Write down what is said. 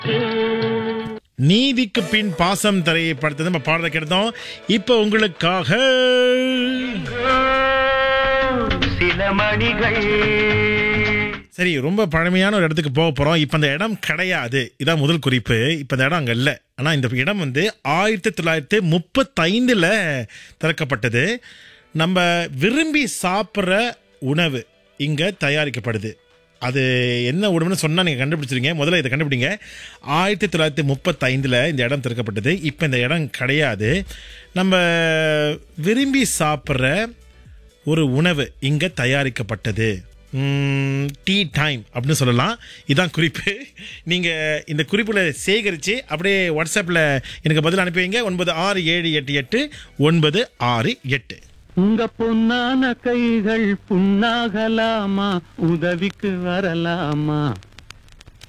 நீதிக்கு பின் பாசம் திரைப்படத்தை நம்ம பாடலை கேட்டோம் இப்போ உங்களுக்காக சில மணிகள் சரி ரொம்ப பழமையான ஒரு இடத்துக்கு போக போறோம் இப்போ அந்த இடம் கிடையாது இதான் முதல் குறிப்பு இப்போ இந்த இடம் அங்கே இல்லை ஆனால் இந்த இடம் வந்து ஆயிரத்தி தொள்ளாயிரத்தி முப்பத்தைந்தில் திறக்கப்பட்டது நம்ம விரும்பி சாப்பிட்ற உணவு இங்கே தயாரிக்கப்படுது அது என்ன உணவுன்னு சொன்னால் நீங்கள் கண்டுபிடிச்சிருங்க முதல்ல இதை கண்டுபிடிங்க ஆயிரத்தி தொள்ளாயிரத்தி முப்பத்தைந்தில் இந்த இடம் திறக்கப்பட்டது இப்போ இந்த இடம் கிடையாது நம்ம விரும்பி சாப்பிட்ற ஒரு உணவு இங்கே தயாரிக்கப்பட்டது டீ டைம் அப்படின்னு சொல்லலாம் இதான் குறிப்பு நீங்கள் இந்த குறிப்புகளை சேகரித்து அப்படியே வாட்ஸ்அப்பில் எனக்கு பதில் அனுப்பி வைங்க ஒன்பது ஆறு ஏழு எட்டு எட்டு ஒன்பது ஆறு எட்டு உங்க பொன்னான கைகள் புண்ணாகலாமா உதவிக்கு வரலாமா